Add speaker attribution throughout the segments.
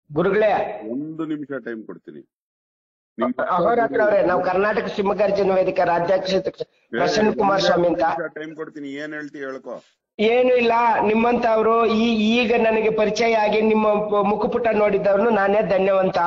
Speaker 1: ಗುರುಗಳೇ
Speaker 2: ಒಂದು ನಿಮಿಷ ಟೈಮ್ ಕೊಡ್ತೀನಿ ನಿಮ್
Speaker 1: ಅಹೋರಾತ್ರ ಅವ್ರೆ ನಾವು ಕರ್ನಾಟಕ ಸಿಂಹಗರ್ಜನ ವೇದಿಕೆ ರಾಜ್ಯಾಧ್ಯಕ್ಷ ಪ್ರಸನ್ನ ಕುಮಾರ್ ಸ್ವಾಮಿ ಅಂತ
Speaker 2: ಟೈಮ್ ಕೊಡ್ತೀನಿ ಏನ್ ಹೇಳ್ತಿ ಹೇಳ್ಕೊ
Speaker 1: ಏನು ಇಲ್ಲ ನಿಮ್ಮಂತವ್ರು ಈ ಈಗ ನನಗೆ ಪರಿಚಯ ಆಗಿ ನಿಮ್ಮ ಪ- ಮುಖಪುಟ ನೋಡಿದವ್ರು ನಾನೇ ಧನ್ಯವಂತ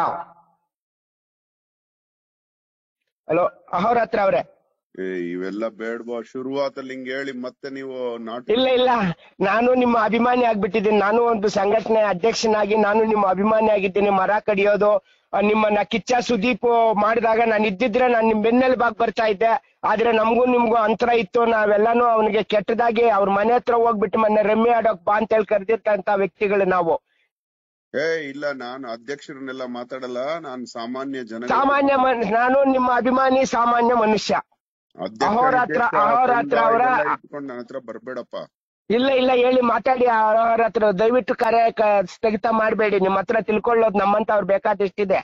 Speaker 1: ಹಲೋ ಅಹೋರಾತ್ರ ಅವ್ರೆ
Speaker 2: ಏ ಇವೆಲ್ಲ ಬೇಡ್ಬಾ ಶುರುವಾತಲ್ಲಿ ಹಿಂಗ್ ಹೇಳಿ ಮತ್ತೆ ನೀವು ನಾಟಕ
Speaker 1: ಇಲ್ಲ ಇಲ್ಲ ನಾನು ನಿಮ್ಮ ಅಭಿಮಾನಿ ಆಗ್ಬಿಟ್ಟಿದ್ದೀನಿ ನಾನು ಒಂದು ಸಂಘಟನೆ ಅಧ್ಯಕ್ಷನಾಗಿ ನಾನು ನಿಮ್ಮ ಅಭಿಮಾನಿ ಆಗಿದ್ದೀನಿ ಮರ ಕಡಿಯೋದು ಆ, ನಿಮ್ಮನ್ನ ಕಿಚ್ಚ ಸುದೀಪ್ ಮಾಡಿದಾಗ ನಾನು ಇದ್ದಿದ್ರೆ ನಾನು ನಿಮ್ ಬೆನ್ನೆಲುಬಾಗ್ ಬರ್ತಾ ಇದ್ದೆ ಆದ್ರೆ ನಮಗೂ ನಿಮ್ಗೂ ಅಂತರ ಇತ್ತು ನಾವೆಲ್ಲಾನು ಅವನಿಗೆ ಕೆಟ್ಟದಾಗಿ ಅವ್ರ ಮನೆ ಹತ್ರ ಹೋಗ್ಬಿಟ್ಟು ಮೊನ್ನೆ ರಮ್ಮಿ ಆಡೋಕ್ ಬಾ ಅಂತ ಹೇಳಿ ಕರೆದಿರ್ತಂತ ವ್ಯಕ್ತಿಗಳು ನಾವು
Speaker 2: ಏ ಇಲ್ಲ ನಾನು ಅಧ್ಯಕ್ಷರನ್ನೆಲ್ಲ ಮಾತಾಡಲ್ಲ ನಾನು ಸಾಮಾನ್ಯ ಜನ
Speaker 1: ಸಾಮಾನ್ಯ ಮನ್- ನಾನು ನಿಮ್ಮ ಅಭಿಮಾನಿ ಸಾಮಾನ್ಯ ಮನುಷ್ಯ ಅಹೋರಾತ್ರ- ಅಹೋರಾತ್ರ ಅವರ-
Speaker 2: ಇಟ್ಕೊಂಡು ನನ್ನ ಹತ್ರ ಬರ್ಬೇಡಪ್ಪ
Speaker 1: ಇಲ್ಲ ಇಲ್ಲ ಹೇಳಿ ಮಾತಾಡಿ ಅವ್ರ ಹತ್ರ ದಯವಿಟ್ಟು ಕರೆ ಕ- ಸ್ಥಗಿತ ಮಾಡಬೇಡಿ ನಿಮ್ಮ ಹತ್ರ ತಿಳ್ಕೊಳ್ಳೋದು ನಮ್ಮಂತ ಅವ್ರು ಬೇಕಾದಷ್ಟಿದೆ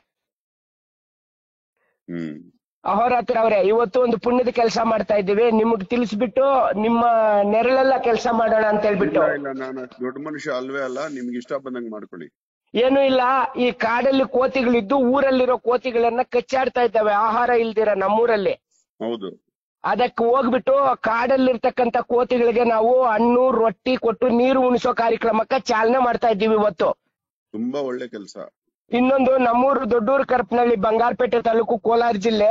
Speaker 2: ಹ್ಮ್
Speaker 1: ಅಹೋರಾತ್ರ ಅವರೇ ಇವತ್ತು ಒಂದು ಪುಣ್ಯದ ಕೆಲಸ ಮಾಡ್ತಾ ಇದ್ದೀವಿ ನಿಮ್ಗ್ ತಿಳಿಸ್ಬಿಟ್ಟು ನಿಮ್ಮ ನೆರಳೆಲ್ಲ ಕೆಲಸ ಮಾಡೋಣ ಅಂತ ಹೇಳ್ಬಿಟ್ಟು
Speaker 2: ಇಲ್ಲ ಇಲ್ಲ ನಾನು ಅಷ್ಟ್ ದೊಡ್ಡ ಮನುಷ್ಯ ಅಲ್ವೇ ಅಲ್ಲ ನಿಮ್ಗೆ ಇಷ್ಟ ಬಂದಂಗ್ ಮಾಡ್ಕೊಳ್ಳಿ
Speaker 1: ಏನು ಇಲ್ಲ ಈ ಕಾಡಲ್ಲಿ ಕೋತಿಗಳಿದ್ದು ಊರಲ್ಲಿರೋ ಕೋತಿಗಳನ್ನ ಕಚ್ಚಾಡ್ತಾ ಇದ್ದಾವೆ ಆಹಾರ ಇಲ್ದಿರ ನಮ್ಮೂರಲ್ಲಿ
Speaker 2: ಹೌದು
Speaker 1: ಅದಕ್ಕೆ ಹೋಗ್ಬಿಟ್ಟು ಕಾಡಲ್ಲಿರ್ತಕ್ಕಂತ ಕೋತಿಗಳಿಗೆ ನಾವು ಹಣ್ಣು ರೊಟ್ಟಿ ಕೊಟ್ಟು ನೀರು ಉಣಿಸೋ ಕಾರ್ಯಕ್ರಮಕ್ಕೆ ಚಾಲನೆ ಮಾಡ್ತಾ ಇದ್ದೀವಿ ಇವತ್ತು
Speaker 2: ತುಂಬಾ ಒಳ್ಳೆ ಕೆಲ್ಸ
Speaker 1: ಇನ್ನೊಂದು ನಮ್ಮೂರು ದೊಡ್ಡೂರು ಕರಪನಹಳ್ಳಿ ಬಂಗಾರಪೇಟೆ ತಾಲೂಕು ಕೋಲಾರ ಜಿಲ್ಲೆ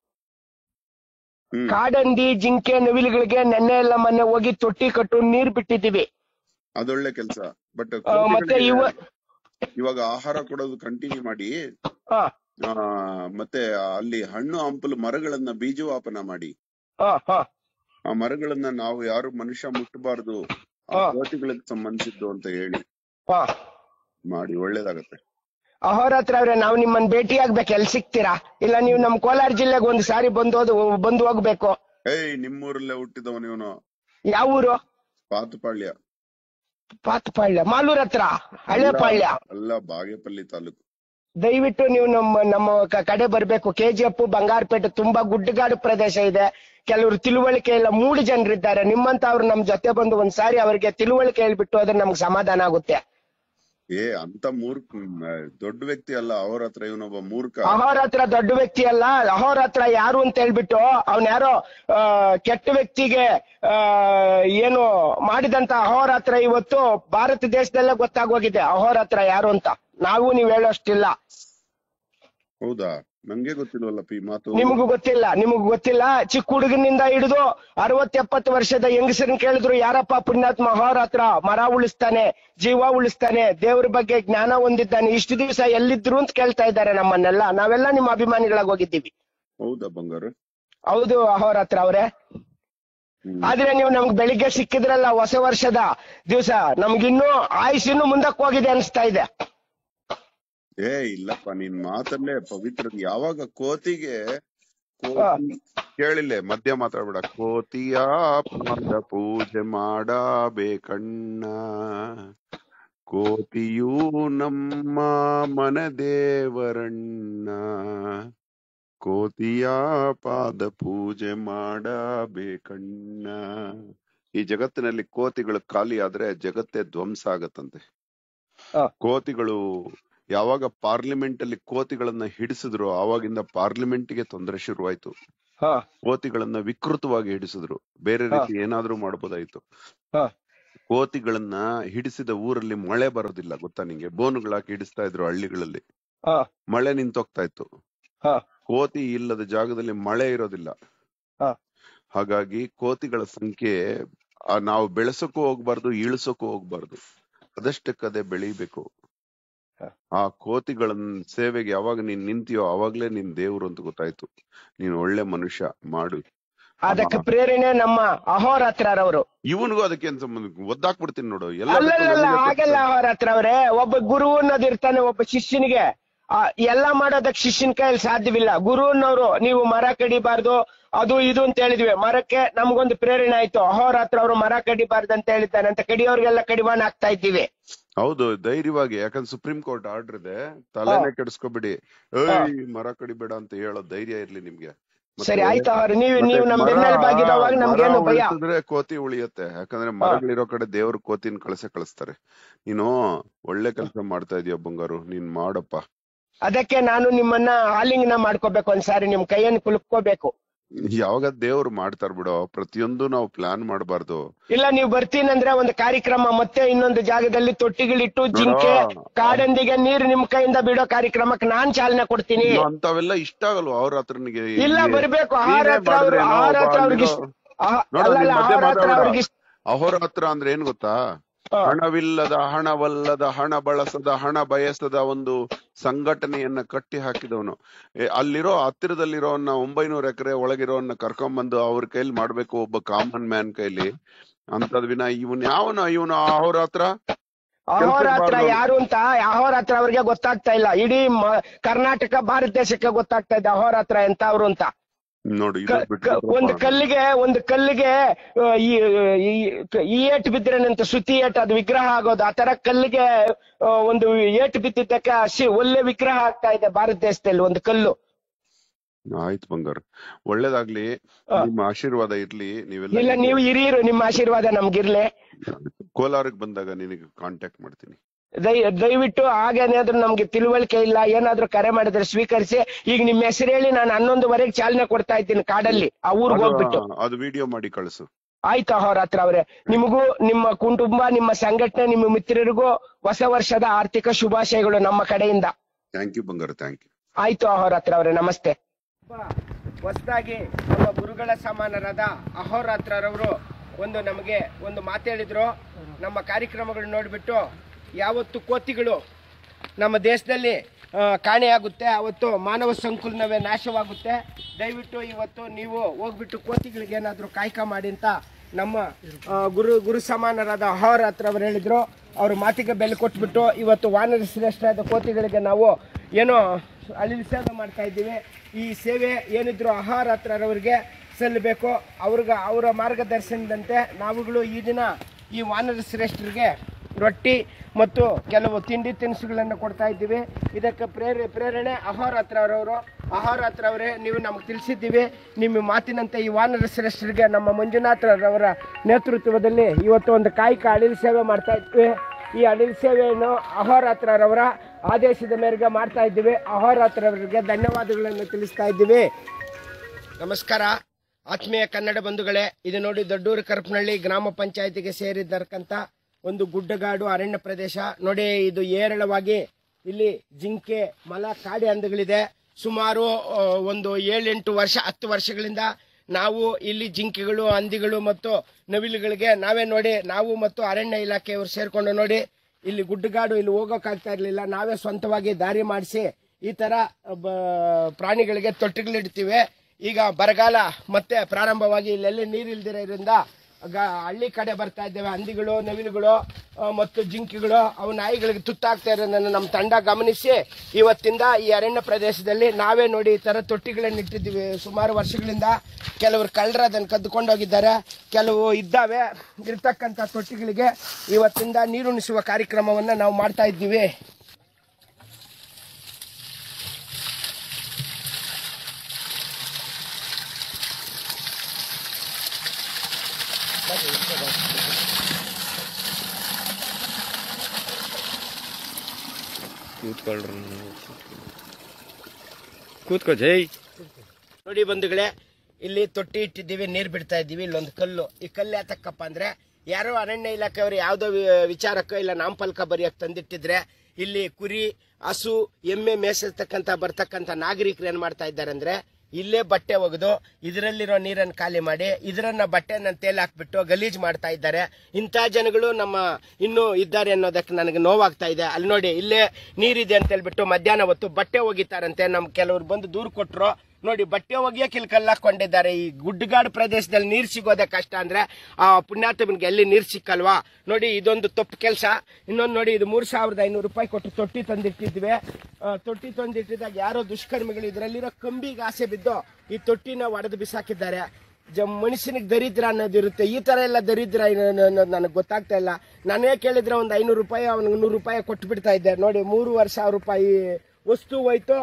Speaker 2: ಹ್ಮ್
Speaker 1: ಕಾಡಂದಿ ಜಿಂಕೆ ನವಿಲುಗಳಿಗೆ ನೆನ್ನೆ ಎಲ್ಲ ಮೊನ್ನೆ ಹೋಗಿ ತೊಟ್ಟಿ ಕಟ್ಟು ನೀರ್ ಬಿಟ್ಟಿದ್ದೀವಿ
Speaker 2: ಅದೊಳ್ಳೆ ಕೆಲ್ಸ ಬಟ್
Speaker 1: ಆ, ಮತ್ತೆ ಇವ
Speaker 2: ಇವಾಗ ಆಹಾರ ಕೊಡೋದು ಕಂಟಿನ್ಯೂ ಮಾಡಿ
Speaker 1: ಆ,
Speaker 2: ಆ, ಮತ್ತೆ ಅಲ್ಲಿ ಹಣ್ಣು ಹಂಪಲು ಮರಗಳನ್ನ ಬೀಜವಾಪನ ಮಾಡಿ
Speaker 1: ಆ, ಆ,
Speaker 2: ಆ ಮರಗಳನ್ನ ನಾವು ಯಾರು ಮನುಷ್ಯ ಮುಟ್ಟಬಾರ್ದು ಆ
Speaker 1: ಹಾ.
Speaker 2: ಕೋತಿಗಳಿಗೆ ಸಂಬಂಧಿಸಿದ್ದು ಅಂತ ಹೇಳಿ
Speaker 1: ಆ.
Speaker 2: ಮಾಡಿ ಒಳ್ಳೇದಾಗತ್ತೆ
Speaker 1: ಅಹೋರಾತ್ರ ಅವ್ರೆ ನಾವು ನಿಮ್ಮನ್ನ ಭೇಟಿ ಆಗ್ಬೇಕು ಎಲ್ಲಿ ಸಿಗ್ತೀರಾ ಇಲ್ಲ ನೀವು ನಮ್ ಕೋಲಾರ ಜಿಲ್ಲೆಗೆ ಒಂದ್ ಸಾರಿ ಬಂದು ಹೋದ್- ಬಂದು ಹೋಗ್ಬೇಕು
Speaker 2: ಏಯ್ ನಿಮ್ಮೂರಲ್ಲೇ ಹುಟ್ಟಿದವನು ಇವನು
Speaker 1: ಯಾವ ಊರು
Speaker 2: ಪಾತಪಾಳ್ಯ
Speaker 1: ಪಾತಪಾಳ್ಯ ಮಾಲೂರ್ ಹತ್ರ ಹಳೆ ಪಾಳ್ಯ
Speaker 2: ಅಲ್ಲ ಬಾಗೇಪಲ್ಲಿ ತಾಲೂಕು
Speaker 1: ದಯವಿಟ್ಟು ನೀವು ನಮ್ಮ ನಮ್ಮ ಕ- ಕಡೆ ಬರ್ಬೇಕು ಕೆ ಜಿ ಎಫ್ ಬಂಗಾರಪೇಟೆ ತುಂಬಾ ಗುಡ್ಡಗಾಡು ಪ್ರದೇಶ ಇದೆ ಕೆಲವರು ತಿಳುವಳಿಕೆ ಇಲ್ಲ ಮೂಡು ಜನರಿದ್ದಾರೆ ನಿಮ್ಮಂತ ಅವ್ರು ನಮ್ ಜೊತೆ ಬಂದು ಒಂದ್ ಸಾರಿ ಅವರಿಗೆ ತಿಳುವಳಿಕೆ ಹೇಳ್ಬಿಟ್ಟು ಅದ್ರ ನಮ್ಗೆ ಸಮಾಧಾನ ಆಗುತ್ತೆ
Speaker 2: ಏ ಅಂತ ಮೂರ್ಖ ದೊಡ್ಡ ವ್ಯಕ್ತಿ ಅಲ್ಲ ಅವ್ರ ಹತ್ರ ಇವನೊಬ್ಬ ಮೂರ್ಖ
Speaker 1: ಅಹೋರಾತ್ರ ದೊಡ್ಡ ವ್ಯಕ್ತಿ ಅಲ್ಲ ಅಹೋರಾತ್ರ ಯಾರು ಅಂತ ಹೇಳ್ಬಿಟ್ಟು ಅವ್ನ್ ಯಾರೋ ಆ, ಕೆಟ್ಟ ವ್ಯಕ್ತಿಗೆ ಆ, ಏನು ಮಾಡಿದಂತ ಅಹೋರಾತ್ರ ಇವತ್ತು ಭಾರತ ದೇಶದಲ್ಲೇ ಗೊತ್ತಾಗೋಗಿದೆ ಅಹೋರಾತ್ರ ಯಾರು ಅಂತ ನಾವು ನೀವ್ ಹೇಳೋಷ್ಟಿಲ್ಲ
Speaker 2: ಹೌದಾ ನಂಗೆ ಗೊತ್ತಿಲ್ವಲ್ಲಪ್ಪ ಈ ಮಾತು
Speaker 1: ನಿಮಗೂ ಗೊತ್ತಿಲ್ಲ ನಿಮಗ್ ಗೊತ್ತಿಲ್ಲ ಚಿಕ್ಕ ಹುಡುಗನಿಂದ ಹಿಡಿದು ಅರವತ್ ಎಪ್ಪತ್ತು ವರ್ಷದ ಹೆಂಗಸರನ್ನ ಕೇಳಿದ್ರು ಯಾರಪ್ಪ ಪುಣ್ಯಾತ್ಮ ಅಹೋರಾತ್ರ ಮರ ಉಳಿಸ್ತಾನೆ ಜೀವ ಉಳಿಸ್ತಾನೆ ದೇವ್ರ ಬಗ್ಗೆ ಜ್ಞಾನ ಹೊಂದಿದ್ದಾನೆ ಇಷ್ಟು ದಿವಸ ಎಲ್ಲಿದ್ರು ಅಂತ ಕೇಳ್ತಾ ಇದ್ದಾರೆ ನಮ್ಮನ್ನೆಲ್ಲ ನಾವೆಲ್ಲ ನಿಮ್ಮ ಅಭಿಮಾನಿಗಳಾಗಿ ಹೋಗಿದ್ದೀವಿ
Speaker 2: ಹೌದಾ ಬಂಗಾರ
Speaker 1: ಹೌದು ಅಹೋರಾತ್ರ ಅವ್ರೆ
Speaker 2: ಹ್ಮ್.
Speaker 1: ಆದ್ರೆ ನೀವು ನಮ್ಗೆ ಬೆಳಿಗ್ಗೆ ಸಿಕ್ಕಿದ್ರಲ್ಲ ಹೊಸ ವರ್ಷದ ದಿವಸ ನಮ್ಗಿನ್ನೂ ಆಯುಸ್ ಇನ್ನು ಮುಂದಕ್ಕೆ ಹೋಗಿದೆ ಅನಿಸ್ತಾ ಇದೆ
Speaker 2: ಏ ಇಲ್ಲಪ್ಪ ನಿನ್ ಮಾತಲ್ಲೇ ಪವಿತ್ರ ಯಾವಾಗ ಕೋತಿಗೆ ಕೋತಿ ಕೇಳಿಲ್ಲ ಮಧ್ಯ ಮಾತಾಡ್ಬೇಡ ಕೋತಿಯ ಪಾದ ಪೂಜೆ ಮಾಡಬೇಕಣ್ಣ ಕೋತಿಯು ನಮ್ಮ ಮನದೇವರಣ್ಣ ಕೋತಿಯ ಪಾದ ಪೂಜೆ ಮಾಡಬೇಕಣ್ಣ ಈ ಜಗತ್ತಿನಲ್ಲಿ ಕೋತಿಗಳು ಖಾಲಿ ಆದ್ರೆ ಜಗತ್ತೇ ಧ್ವಂಸ ಆಗತ್ತಂತೆ
Speaker 1: ಹ.
Speaker 2: ಕೋತಿಗಳು ಯಾವಾಗ ಪಾರ್ಲಿಮೆಂಟ್ ಅಲ್ಲಿ ಕೋತಿಗಳನ್ನ ಹಿಡಿಸಿದ್ರು ಆವಾಗಿಂದ ಪಾರ್ಲಿಮೆಂಟ್ ಗೆ ತೊಂದರೆ ಶುರುವಾಯ್ತು
Speaker 1: ಹ
Speaker 2: ಕೋತಿಗಳನ್ನ ವಿಕೃತವಾಗಿ ಹಿಡಿಸಿದ್ರು ಬೇರೆ
Speaker 1: ಹ.
Speaker 2: ರೀತಿ ಏನಾದ್ರೂ ಮಾಡ್ಬೋದಾಯ್ತು
Speaker 1: ಹ
Speaker 2: ಕೋತಿಗಳನ್ನ ಹಿಡಿಸಿದ ಊರಲ್ಲಿ ಮಳೆ ಬರೋದಿಲ್ಲ ಗೊತ್ತಾ ನಿಂಗೆ ಬೋನುಗಳಾಕಿ ಹಿಡಿಸ್ತಾ ಇದ್ರು ಹಳ್ಳಿಗಳಲ್ಲಿ
Speaker 1: ಹ
Speaker 2: ಮಳೆ ನಿಂತೋಗ್ತಾ ಇತ್ತು
Speaker 1: ಹ
Speaker 2: ಕೋತಿ ಇಲ್ಲದ ಜಾಗದಲ್ಲಿ ಮಳೆ ಇರೋದಿಲ್ಲ
Speaker 1: ಹ
Speaker 2: ಹಾಗಾಗಿ ಕೋತಿಗಳ ಸಂಖ್ಯೆ ಆ, ನಾವು ಬೆಳೆಸಕ್ಕೂ ಹೋಗ್ಬಾರ್ದು ಇಳಿಸಕ್ಕೂ ಹೋಗ್ಬಾರ್ದು ಅದಷ್ಟಕ್ಕದೇ ಬೆಳಿಬೇಕು
Speaker 1: ಹ.
Speaker 2: ಆ ಕೋತಿಗಳ ಸೇವೆಗೆ ಯಾವಾಗ ನೀನ್ ನಿಂತಿಯೋ ಅವಾಗ್ಲೇ ನೀನ್ ದೇವ್ರು ಅಂತ ಗೊತ್ತಾಯ್ತು ನೀನ್ ಒಳ್ಳೆ ಮನುಷ್ಯ ಮಾಡು
Speaker 1: ಅದಕ್ಕೆ ಪ್ರೇರಣೆ ನಮ್ಮ ಅಹೋರಾತ್ರರವರು
Speaker 2: ಇವನಿಗೂ ಅದಕ್ಕೆ ಏನ್ ಸಂಬಂಧ ಒದ್ದಾಕ್ಬಿಡ್ತೀನಿ ನೋಡು ಎಲ್ಲ
Speaker 1: ಅಲ್ಲಲ್ಲ ಹಾಗೆಲ್ಲ ಅಹೋರಾತ್ರ ಅವ್ರೆ ಒಬ್ಬ ಗುರು ಅನ್ನೋದು ಇರ್ತಾನೆ ಒಬ್ಬ ಶಿಷ್ಯನಿಗೆ ಆ, ಎಲ್ಲ ಮಾಡೋದಕ್ ಶಿಷ್ಯನ ಕೈಯಲ್ಲಿ ಸಾಧ್ಯವಿಲ್ಲ ಗುರು ಅನ್ನೋರು ನೀವು ಮರ ಕಡಿಬಾರ್ದು ಅದು ಇದು ಅಂತ ಹೇಳಿದ್ವಿ ಮರಕ್ಕೆ ನಮ್ಗೊಂದು ಪ್ರೇರಣೆ ಆಯ್ತು ಅಹೋರಾತ್ರ ಅವರು ಮರ ಕಡಿಬಾರ್ದು ಅಂತ ಹೇಳಿದ್ದಾನೆ ಅಂತ ಕಡಿಯೋರ್ಗೆಲ್ಲ ಕಡಿವಾಣ ಆಗ್ತಾ ಇದ್ದೀವಿ
Speaker 2: ಹೌದು ಧೈರ್ಯವಾಗಿ ಯಾಕಂದ್ರೆ ಸುಪ್ರೀಂ ಕೋರ್ಟ್ ಆರ್ಡರ್ ಇದೆ ತಲೆನೇ ಕೆಡಿಸ್ಕೊಬಿಡಿ ಏಯ್ ಮರ ಕಡಿಬೇಡ ಅಂತ ಹೇಳೋ ಧೈರ್ಯ ಇರ್ಲಿ ನಿಮ್ಗೆ ಮತ್ತೆ-
Speaker 1: ಸರಿ ಆಯ್ತು ಅವ್ರೆ ನೀವು
Speaker 2: ಮತ್ತೆ
Speaker 1: ನೀವು ನಮ್
Speaker 2: ಮರ-
Speaker 1: ಬೆನ್ನೆಲುಬಾಗಿರೋವಾಗ
Speaker 2: ಮರ
Speaker 1: ನಮ್ಗೇನು ಭಯ
Speaker 2: ಉಳಿಸಿದ್ರೆ ಕೋತಿ ಉಳಿಯುತ್ತೆ ಯಾಕಂದ್ರೆ ಮರಗಳಿರೋ ಕಡೆ ದೇವ್ರು ಕೋತಿನ ಕಳ್ಸೆ ಕಳಿಸ್ತಾರೆ ನೀನು ಒಳ್ಳೆ ಕೆಲಸ ಮಾಡ್ತಾ ಇದೀಯ ಬಂಗಾರು ನೀನ್ ಮಾಡಪ್ಪ
Speaker 1: ಅದಕ್ಕೆ ನಾನು ನಿಮ್ಮನ್ನ ಆಲಿಂಗನ ಮಾಡ್ಕೋಬೇಕು ಒಂದ್ಸಾರಿ ನಿಮ್ ಕೈಯನ್ನು ಕುಲುಕ್ಕೋಬೇಕು
Speaker 2: ಯಾವಾಗ ದೇವ್ರು ಮಾಡ್ತಾರ ಬಿಡೋ ಪ್ರತಿಯೊಂದು ನಾವು ಪ್ಲಾನ್ ಮಾಡಬಾರ್ದು
Speaker 1: ಇಲ್ಲ ನೀವು ಬರ್ತೀನಂದ್ರೆ ಒಂದು ಕಾರ್ಯಕ್ರಮ ಮತ್ತೆ ಇನ್ನೊಂದು ಜಾಗದಲ್ಲಿ ತೊಟ್ಟಿಗಳಿಟ್ಟು ಜಿಂಕೆ ಕಾಡಂದಿಗೆ ನೀರು ನಿಮ್ ಕೈಯಿಂದ ಬಿಡೋ ಕಾರ್ಯಕ್ರಮಕ್ಕೆ ನಾನ್ ಚಾಲನೆ ಕೊಡ್ತೀನಿ
Speaker 2: ಅಂತವೆಲ್ಲ ಇಷ್ಟ ಆಗಲ್ವಾ ಅವ್ರ ಹತ್ರನಿಗೆ
Speaker 1: ಇಲ್ಲ ಬರ್ಬೇಕು ಆಹಾರ ಹತ್ರ ಅವ್ರು ಆಹಾರ ಹತ್ರ ಅವ್ರಿಗೆ ಇಷ್ಟ- ಆಹಾ,
Speaker 2: ನೋಡು,
Speaker 1: ಅಲ್ಲ,
Speaker 2: ನೀನ್
Speaker 1: ಅಲ್ಲ,
Speaker 2: ಮಧ್ಯೆ
Speaker 1: ಆಹಾರ ಹತ್ರ
Speaker 2: ಮಾತಾಡ್ಬೇಡ.
Speaker 1: ಅವ್ರಿಗೆ ಇಷ್ಟ-
Speaker 2: ಅಹೋರಾತ್ರ ಅಂದ್ರೆ ಏನ್ ಗೊತ್ತಾ
Speaker 1: ಹಾ.
Speaker 2: ಹಣವಿಲ್ಲದ ಹಣವಲ್ಲದ ಹಣ ಬಳಸದ ಹಣ ಬಯಸದ ಒಂದು ಸಂಘಟನೆಯನ್ನ ಕಟ್ಟಿ ಹಾಕಿದವನು ಏ, ಅಲ್ಲಿರೋ ಹತ್ತಿರದಲ್ಲಿರೋನ್ನ ಒಂಬೈನೂರು ಎಕರೆ ಒಳಗಿರೋನ್ನ ಕರ್ಕೊಂಬಂದು ಅವ್ರ ಕೈಲಿ ಮಾಡ್ಬೇಕು ಒಬ್ಬ ಕಾಮನ್ ಮ್ಯಾನ್ ಕೈಲಿ ಅಂತದ್ ವಿನ ಇವನ್ ಯಾವನ ಇವನು ಅಹೋರಾತ್ರ
Speaker 1: ಅಹೋರಾತ್ರ
Speaker 2: ಕೆಲ್ಸಕ್ಕೆ
Speaker 1: ಯಾರು ಅಂತ ಅಹೋರಾತ್ರ ಅವ್ರಿಗೆ ಗೊತ್ತಾಗ್ತಾ ಇಲ್ಲ ಇಡೀ ಮ- ಕರ್ನಾಟಕ ಭಾರತ ದೇಶಕ್ಕೆ ಗೊತ್ತಾಗ್ತಾ ಇದೆ ಅಹೋರಾತ್ರ ಎಂತ ಅವ್ರು ಅಂತ
Speaker 2: ನೋಡು ಇದು
Speaker 1: ಕ- ಕ-
Speaker 2: ಬಿಟ್ಬಿಟ್ರಪ್ಪ.
Speaker 1: ಒಂದು ಕಲ್ಲಿಗೆ ಒಂದು ಕಲ್ಲಿಗೆ ಆ, ಈ ಈ- ಈ ಏಟ್ ಬಿದ್ರೇನಂತ ಸುತ್ತಿ ಏಟ್ ಅದು ವಿಗ್ರಹ ಆಗೋದು ಆ ತರ ಕಲ್ಲಿಗೆ ಆ, ಒಂದು ಏಟ್ ಬಿದ್ದಿದ್ದಕ್ಕೆ ಹಸಿ ಒಳ್ಳೆ ವಿಗ್ರಹ ಆಗ್ತಾ ಇದೆ ಭಾರತ ದೇಶದಲ್ಲಿ ಒಂದು ಕಲ್ಲು
Speaker 2: ಆಯ್ತು ಬಂಗಾರ ಒಳ್ಳೇದಾಗ್ಲಿ
Speaker 1: ಹಾ.
Speaker 2: ನಿಮ್ಮ ಆಶೀರ್ವಾದ ಇರ್ಲಿ
Speaker 1: ಇಲ್ಲ
Speaker 2: ನೀವೆಲ್ಲ
Speaker 1: ನೀವು ಹಿರಿಯರು ನಿಮ್ಮ ಆಶೀರ್ವಾದ ನಮ್ಗಿರ್ಲಿ
Speaker 2: ಕೋಲಾರಕ್ಕೆ ಬಂದಾಗ ನಿನಗೆ ಕಾಂಟ್ಯಾಕ್ಟ್ ಮಾಡ್ತೀನಿ
Speaker 1: ದಯ ದಯವಿಟ್ಟು ಆಗೇನಾದ್ರೂ ನಮ್ಗೆ ತಿಳುವಳಿಕೆ ಇಲ್ಲ ಏನಾದ್ರೂ ಕರೆ ಮಾಡಿದ್ರೆ ಸ್ವೀಕರಿಸಿ ಈಗ ನಿಮ್ಮ ಹೆಸರು ಹೇಳಿ ನಾನು ಹನ್ನೊಂದುವರೆಗೆ ಚಾಲನೆ ಕೊಡ್ತಾ ಇದ್ದೀನಿ ಕಾಡಲ್ಲಿ ಆ ಊರಿಗೆ ಹೋಗ್ಬಿಟ್ಟು
Speaker 2: ಅದು- ಅದು ವಿಡಿಯೋ ಮಾಡಿ ಕಳಿಸು
Speaker 1: ಆಯ್ತು ಅಹೋರಾತ್ರ ಅವ್ರೆ ನಿಮಗೂ ನಿಮ್ಮ ಕುಟುಂಬ ನಿಮ್ಮ ಸಂಘಟನೆ ನಿಮ್ಮ ಮಿತ್ರರಿಗೂ ಹೊಸ ವರ್ಷದ ಆರ್ಥಿಕ ಶುಭಾಶಯಗಳು ನಮ್ಮ ಕಡೆಯಿಂದ
Speaker 2: ಥ್ಯಾಂಕ್ ಯು ಬಂಗಾರ ಥ್ಯಾಂಕ್ ಯು
Speaker 1: ಆಯ್ತು ಅಹೋರಾತ್ರ ಅವರೇ ನಮಸ್ತೆ ಹೊಸದಾಗಿ ನಮ್ಮ ಗುರುಗಳ ಸಮಾನರಾದ ಅಹೋರಾತ್ರರವರು ಒಂದು ನಮಗೆ ಒಂದು ಮಾತು ಹೇಳಿದ್ರು ನಮ್ಮ ಕಾರ್ಯಕ್ರಮಗಳು ನೋಡಿಬಿಟ್ಟು ಯಾವತ್ತು ಕೋತಿಗಳು ನಮ್ಮ ದೇಶದಲ್ಲಿ ಆ, ಕಾಣೆಯಾಗುತ್ತೆ ಅವತ್ತು ಮಾನವ ಸಂಕುಲನವೇ ನಾಶವಾಗುತ್ತೆ ದಯವಿಟ್ಟು ಇವತ್ತು ನೀವು ಹೋಗ್ಬಿಟ್ಟು ಕೋತಿಗಳಿಗೆ ಏನಾದರೂ ಕಾಯಕ ಮಾಡಿ ಅಂತ ನಮ್ಮ ಆ, ಗುರು ಗುರು ಸಮಾನರಾದ ಅಹೋರಾತ್ರ ಅವರು ಹೇಳಿದ್ರು ಅವ್ರ ಮಾತಿಗೆ ಬೆಲೆ ಕೊಟ್ಬಿಟ್ಟು ಇವತ್ತು ವಾನರ ಶ್ರೇಷ್ಠರಾದ ಕೋತಿಗಳಿಗೆ ನಾವು ಏನೋ ಅಲ್ಲಿ ಸೇವೆ ಮಾಡ್ತಾ ಇದ್ದೀವಿ ಈ ಸೇವೆ ಏನಿದ್ರು ಆಹಾರ ಹತ್ರರವರಿಗೆ ಸಲ್ಲಬೇಕು ಅವ್ರಿಗೆ ಅವರ ಮಾರ್ಗದರ್ಶನದಂತೆ ನಾವುಗಳು ಈ ದಿನ ಈ ವಾನರ ಶ್ರೇಷ್ಠರಿಗೆ ರೊಟ್ಟಿ ಮತ್ತು ಕೆಲವು ತಿಂಡಿ ತಿನಿಸುಗಳನ್ನು ಕೊಡ್ತಾ ಇದ್ದೀವಿ ಇದಕ್ಕೆ ಪ್ರೇರೆ ಪ್ರೇರಣೆ ಅಹೋರಾತ್ರರವರು ಅಹೋರಾತ್ರವರೇ ನೀವು ನಮಗೆ ತಿಳಿಸಿದ್ದೀವಿ ನಿಮ್ಮ ಮಾತಿನಂತೆ ಈ ವಾನರ ಶ್ರೇಷ್ಠರಿಗೆ ನಮ್ಮ ಮಂಜುನಾಥರವರ ನೇತೃತ್ವದಲ್ಲಿ ಇವತ್ತು ಒಂದು ಕಾಯಕ ಅಳಿಲು ಸೇವೆ ಮಾಡ್ತಾ ಇದ್ವಿ ಈ ಅಳಿಲು ಸೇವೆಯನ್ನು ಅಹೋರಾತ್ರರವರ ಆದೇಶದ ಮೇರೆಗೆ ಮಾಡ್ತಾ ಇದ್ದೀವಿ ಅಹೋರಾತ್ರವರಿಗೆ ಧನ್ಯವಾದಗಳನ್ನು ತಿಳಿಸ್ತಾ ಇದ್ದೀವಿ ನಮಸ್ಕಾರ ಆತ್ಮೀಯ ಕನ್ನಡ ಬಂಧುಗಳೇ ಇದು ನೋಡಿ ದೊಡ್ಡೂರು ಕರಪನಹಳ್ಳಿ ಗ್ರಾಮ ಪಂಚಾಯತಿಗೆ ಸೇರಿದ್ದಕ್ಕಂತ ಒಂದು ಗುಡ್ಡಗಾಡು ಅರಣ್ಯ ಪ್ರದೇಶ ನೋಡಿ ಇದು ಏರಳವಾಗಿ ಇಲ್ಲಿ ಜಿಂಕೆ ಮಲ ಕಾಡಿ ಹಂದಗಳಿದೆ ಸುಮಾರು ಆ, ಒಂದು ಏಳೆಂಟು ವರ್ಷ ಹತ್ತು ವರ್ಷಗಳಿಂದ ನಾವು ಇಲ್ಲಿ ಜಿಂಕೆಗಳು ಹಂದಿಗಳು ಮತ್ತು ನವಿಲುಗಳಿಗೆ ನಾವೇ ನೋಡಿ ನಾವು ಮತ್ತು ಅರಣ್ಯ ಇಲಾಖೆಯವರು ಸೇರ್ಕೊಂಡು ನೋಡಿ ಇಲ್ಲಿ ಗುಡ್ಡಗಾಡು ಇಲ್ಲಿ ಹೋಗೋಕ್ಕಾಗ್ತಾ ಇರಲಿಲ್ಲ ನಾವೇ ಸ್ವಂತವಾಗಿ ದಾರಿ ಮಾಡಿಸಿ ಈ ತರ ಬ- ಪ್ರಾಣಿಗಳಿಗೆ ತೊಟ್ಟಿಗಳಿಡ್ತೀವಿ ಈಗ ಬರಗಾಲ ಮತ್ತೆ ಪ್ರಾರಂಭವಾಗಿ ಇಲ್ಲೆಲ್ಲಿ ನೀರಿಲ್ದಿರ ಇರೋದ್ರಿಂದ ಗ- ಹಳ್ಳಿ ಕಡೆ ಬರ್ತಾ ಇದ್ದೇವೆ ಹಂದಿಗಳು ನವಿಲುಗಳು ಆ, ಮತ್ತು ಜಿಂಕೆಗಳು ಅವು ನಾಯಿಗಳಿಗೆ ತುತ್ತಾಗ್ತಾ ಇರೋದನ್ನು ನಮ್ಮ ತಂಡ ಗಮನಿಸಿ ಇವತ್ತಿಂದ ಈ ಅರಣ್ಯ ಪ್ರದೇಶದಲ್ಲಿ ನಾವೇ ನೋಡಿ ಈ ತರ ತೊಟ್ಟಿಗಳನ್ನು ಇಟ್ಟಿದ್ದೀವಿ ಸುಮಾರು ವರ್ಷಗಳಿಂದ ಕೆಲವರು ಕಳ್ಳರ ಅದನ್ನು ಕದ್ದುಕೊಂಡು ಹೋಗಿದ್ದಾರೆ ಕೆಲವು ಇದ್ದಾವೆ ಇರ್ತಕ್ಕಂಥ ತೊಟ್ಟಿಗಳಿಗೆ ಇವತ್ತಿಂದ ನೀರುಣಿಸುವ ಕಾರ್ಯಕ್ರಮವನ್ನು ನಾವು ಮಾಡ್ತಾ ಇದ್ದೀವಿ
Speaker 3: ಕೂತ್ಕೊಳ್ರಿ ಕೂತ್ಕೋ ಜೈ
Speaker 1: ನೋಡಿ ಬಂಧುಗಳೇ ಇಲ್ಲಿ ತೊಟ್ಟಿ ಇಟ್ಟಿದ್ದೀವಿ ನೀರು ಬಿಡ್ತಾ ಇದ್ದೀವಿ ಇಲ್ಲೊಂದು ಕಲ್ಲು ಈ ಕಲ್ಲು ಯಾತಕ್ಕಪ್ಪ ಅಂದ್ರೆ ಯಾರೋ ಅರಣ್ಯ ಇಲಾಖೆಯವರು ಯಾವುದೋ ವಿ- ವಿಚಾರಕ್ಕೋ ಇಲ್ಲ ನಾಮಫಲಕ ಬರೆಯಕ್ಕೆ ತಂದಿಟ್ಟಿದ್ರೆ ಇಲ್ಲಿ ಕುರಿ ಹಸು ಎಮ್ಮೆ ಮೇಯಿಸಿರ್ತಕ್ಕಂಥ ಬರ್ತಕ್ಕಂಥ ನಾಗರಿಕರು ಏನ್ ಮಾಡ್ತಾ ಇದ್ದಾರೆ ಅಂದ್ರೆ ಇಲ್ಲೇ ಬಟ್ಟೆ ಒಗೆದು ಇದರಲ್ಲಿರೋ ನೀರನ್ನು ಖಾಲಿ ಮಾಡಿ ಇದರನ್ನ ಬಟ್ಟೆನ ತೇಲ್ ಹಾಕ್ಬಿಟ್ಟು ಗಲೀಜ್ ಮಾಡ್ತಾ ಇದ್ದಾರೆ ಇಂಥ ಜನಗಳು ನಮ್ಮ ಇನ್ನೂ ಇದ್ದಾರೆ ಅನ್ನೋದಕ್ಕೆ ನನಗೆ ನೋವಾಗ್ತಾ ಇದೆ ಅಲ್ಲಿ ನೋಡಿ ಇಲ್ಲೇ ನೀರಿದೆ ಅಂತ ಹೇಳ್ಬಿಟ್ಟು ಮಧ್ಯಾಹ್ನ ಹೊತ್ತು ಬಟ್ಟೆ ಒಗಿತಾರಂತೆ ನಮ್ ಕೆಲವರು ಬಂದು ದೂರು ಕೊಟ್ರು ನೋಡಿ ಬಟ್ಟೆ ಒಗೆಯಕ್ಕೆ ಇಲ್ಲಿ ಕಲ್ಲಾಕೊಂಡಿದ್ದಾರೆ ಈ ಗುಡ್ಡಗಾಡು ಪ್ರದೇಶದಲ್ಲಿ ನೀರು ಸಿಗೋದೇ ಕಷ್ಟ ಅಂದ್ರೆ ಆ ಪುಣ್ಯಾತ್ಮನಿಗೆ ಎಲ್ಲಿ ನೀರು ಸಿಕ್ಕಲ್ವಾ ನೋಡಿ ಇದೊಂದು ತಪ್ಪು ಕೆಲಸ ಇನ್ನೊಂದು ನೋಡಿ ಇದು ಮೂರ್ ಸಾವಿರದ ಐನೂರು ರೂಪಾಯಿ ಕೊಟ್ಟು ತೊಟ್ಟಿ ತಂದಿಟ್ಟಿದ್ವಿ ಆ, ತೊಟ್ಟಿ ತಂದಿಟ್ಟಿದಾಗ ಯಾರೋ ದುಷ್ಕರ್ಮಿಗಳು ಇದರಲ್ಲಿರೋ ಕಂಬಿಗೆ ಆಸೆ ಬಿದ್ದು ಈ ತೊಟ್ಟಿನ ಒಡೆದು ಬಿಸಾಕಿದ್ದಾರೆ ಜ ಮನುಷ್ಯನಿಗೆ ದರಿದ್ರ ಅನ್ನೋದು ಇರುತ್ತೆ ಈ ತರ ಎಲ್ಲ ದರಿದ್ರ ಏನು ಅನ್ನೋದು ನನಗೆ ಗೊತ್ತಾಗ್ತಾ ಇಲ್ಲ ನಾನೇ ಕೇಳಿದ್ರೆ ಒಂದು ಐನೂರು ರೂಪಾಯಿ ಅವನಿಗೆ ನೂರು ರೂಪಾಯಿ ಕೊಟ್ಟು ಬಿಡ್ತಾ ಇದ್ದೆ ನೋಡಿ ಮೂರುವರೆ ಸಾವಿರ ರೂಪಾಯಿ ವಸ್ತು ಹೋಯ್ತು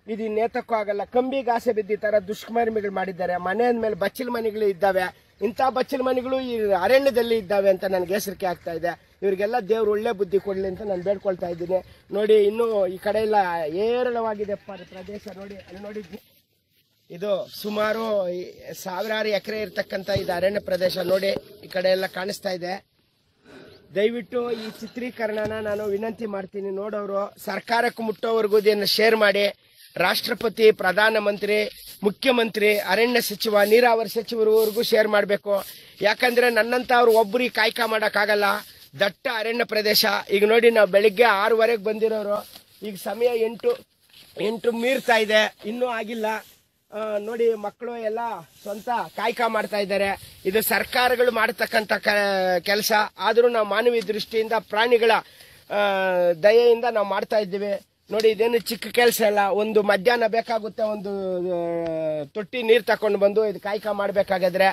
Speaker 1: ಇದು ನೇತಕ್ಕೂ ಆಗಲ್ಲ ಕಂಬಿಗೆ ಆಸೆ ಬಿದ್ದು ಈ ತರ ದುಷ್ಕರ್ಮಿಗಳು ಮಾಡಿದ್ದಾರೆ ಮನೆ ಅಂದ್ಮೇಲೆ ಬಚ್ಚಲ ಮನೆಗಳು ಇದ್ದಾವೆ ಇಂಥ ಬಚ್ಚಲ ಮನೆಗಳು ಈ ಅರಣ್ಯದಲ್ಲಿ ಇದ್ದಾವೆ ಅಂತ ನನಗೆ ಹೆಸರಿಕೆ ಆಗ್ತಾ ಇದೆ ಇವರಿಗೆಲ್ಲ ದೇವ್ರು ಒಳ್ಳೆ ಬುದ್ಧಿ ಕೊಡ್ಲಿ ಅಂತ ನಾನು ಬೇಡ್ಕೊಳ್ತಾ ಇದ್ದೀನಿ ನೋಡಿ ಇನ್ನು ಈ ಕಡೆ ಎಲ್ಲ ಏರಳವಾಗಿದೆ ಪ- ಪ್ರದೇಶ ನೋಡಿ ಅಲ್ಲಿ ನೋಡಿ ಇದು ಸುಮಾರು ಈ ಸಾವಿರಾರು ಎಕರೆ ಇರ್ತಕ್ಕಂಥ ಇದು ಅರಣ್ಯ ಪ್ರದೇಶ ನೋಡಿ ಈ ಕಡೆ ಎಲ್ಲ ಕಾಣಿಸ್ತಾ ಇದೆ ದಯವಿಟ್ಟು ಈ ಚಿತ್ರೀಕರಣನ ನಾನು ವಿನಂತಿ ಮಾಡ್ತೀನಿ ನೋಡೋರು ಸರ್ಕಾರಕ್ಕೆ ಮುಟ್ಟೋವರೆಗೂ ಇದನ್ನು ಶೇರ್ ಮಾಡಿ ರಾಷ್ಟ್ರಪತಿ ಪ್ರಧಾನಮಂತ್ರಿ ಮುಖ್ಯಮಂತ್ರಿ ಅರಣ್ಯ ಸಚಿವ ನೀರಾವರಿ ಸಚಿವರವರೆಗೂ ಶೇರ್ ಮಾಡಬೇಕು ಯಾಕಂದ್ರೆ ನನ್ನಂತ ಅವ್ರು ಒಬ್ಬರಿಗೆ ಕಾಯ್ಕ ಮಾಡೋಕ್ಕಾಗಲ್ಲ ದಟ್ಟ ಅರಣ್ಯ ಪ್ರದೇಶ ಈಗ ನೋಡಿ ನಾವು ಬೆಳಿಗ್ಗೆ ಆರೂವರೆಗೆ ಬಂದಿರೋರು ಈಗ ಸಮಯ ಎಂಟು ಎಂಟು ಮೀರ್ತಾ ಇದೆ ಇನ್ನೂ ಆಗಿಲ್ಲ ಆ, ನೋಡಿ ಮಕ್ಕಳು ಎಲ್ಲ ಸ್ವಂತ ಕಾಯ್ಕ ಮಾಡ್ತಾ ಇದ್ದಾರೆ ಇದು ಸರ್ಕಾರಗಳು ಮಾಡತಕ್ಕಂತ ಕೆಲಸ ಆದರೂ ನಾವು ಮಾನವೀಯ ದೃಷ್ಟಿಯಿಂದ ಪ್ರಾಣಿಗಳ ಆ, ದಯೆಯಿಂದ ನಾವು ಮಾಡ್ತಾ ಇದ್ದೀವಿ ನೋಡಿ ಇದೇನು ಚಿಕ್ಕ ಕೆಲಸ ಅಲ್ಲ ಒಂದು ಮಧ್ಯಾಹ್ನ ಬೇಕಾಗುತ್ತೆ ಒಂದು ಆ, ತೊಟ್ಟಿ ನೀರು ತಕೊಂಡು ಬಂದು ಇದು ಕಾಯ್ಕ ಮಾಡ್ಬೇಕಾಗಾದ್ರೆ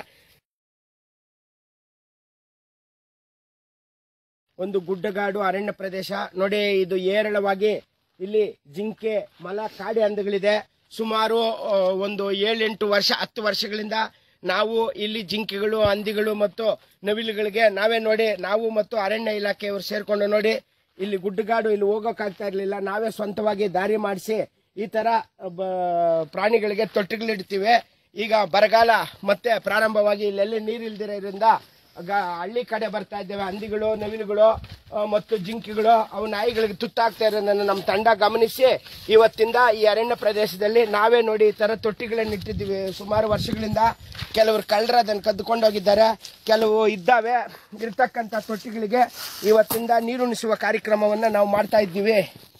Speaker 1: ಒಂದು ಗುಡ್ಡಗಾಡು ಅರಣ್ಯ ಪ್ರದೇಶ ನೋಡಿ ಇದು ಏರಳವಾಗಿ ಇಲ್ಲಿ ಜಿಂಕೆ ಮಲ ಕಾಡಿ ಹಂದಗಳಿದೆ ಸುಮಾರು ಆ, ಒಂದು ಏಳೆಂಟು ವರ್ಷ ಹತ್ತು ವರ್ಷಗಳಿಂದ ನಾವು ಇಲ್ಲಿ ಜಿಂಕೆಗಳು ಹಂದಿಗಳು ಮತ್ತು ನವಿಲುಗಳಿಗೆ ನಾವೇ ನೋಡಿ ನಾವು ಮತ್ತು ಅರಣ್ಯ ಇಲಾಖೆಯವರು ಸೇರ್ಕೊಂಡು ನೋಡಿ ಇಲ್ಲಿ ಗುಡ್ಡಗಾಡು ಇಲ್ಲಿ ಹೋಗೋಕ್ಕಾಗ್ತಾ ಇರಲಿಲ್ಲ ನಾವೇ ಸ್ವಂತವಾಗಿ ದಾರಿ ಮಾಡಿಸಿ ಈ ತರ ಬ- ಪ್ರಾಣಿಗಳಿಗೆ ತೊಟ್ಟಿಗಳಿಡ್ತೀವಿ ಈಗ ಬರಗಾಲ ಮತ್ತೆ ಪ್ರಾರಂಭವಾಗಿ ಇಲ್ಲೆಲ್ಲಿ ನೀರಿಲ್ದಿರೋದ್ರಿಂದ ಗ- ಹಳ್ಳಿ ಕಡೆ ಬರ್ತಾ ಇದ್ದೇವೆ ಹಂದಿಗಳು ನವಿಲುಗಳು ಆ, ಮತ್ತು ಜಿಂಕೆಗಳು ಅವು ನಾಯಿಗಳಿಗೆ ತುತ್ತಾಗ್ತಾ ಇರೋದನ್ನು ನಮ್ಮ ತಂಡ ಗಮನಿಸಿ ಇವತ್ತಿಂದ ಈ ಅರಣ್ಯ ಪ್ರದೇಶದಲ್ಲಿ ನಾವೇ ನೋಡಿ ಈ ತರ ತೊಟ್ಟಿಗಳನ್ನು ಇಟ್ಟಿದ್ದೀವಿ ಸುಮಾರು ವರ್ಷಗಳಿಂದ ಕೆಲವರು ಕಳ್ಳರು ಅದನ್ನು ಕದ್ದುಕೊಂಡು ಹೋಗಿದ್ದಾರೆ ಕೆಲವು ಇದ್ದಾವೆ ಇರ್ತಕ್ಕಂಥ ತೊಟ್ಟಿಗಳಿಗೆ ಇವತ್ತಿಂದ ನೀರುಣಿಸುವ ಕಾರ್ಯಕ್ರಮವನ್ನು ನಾವು ಮಾಡ್ತಾ ಇದ್ದೀವಿ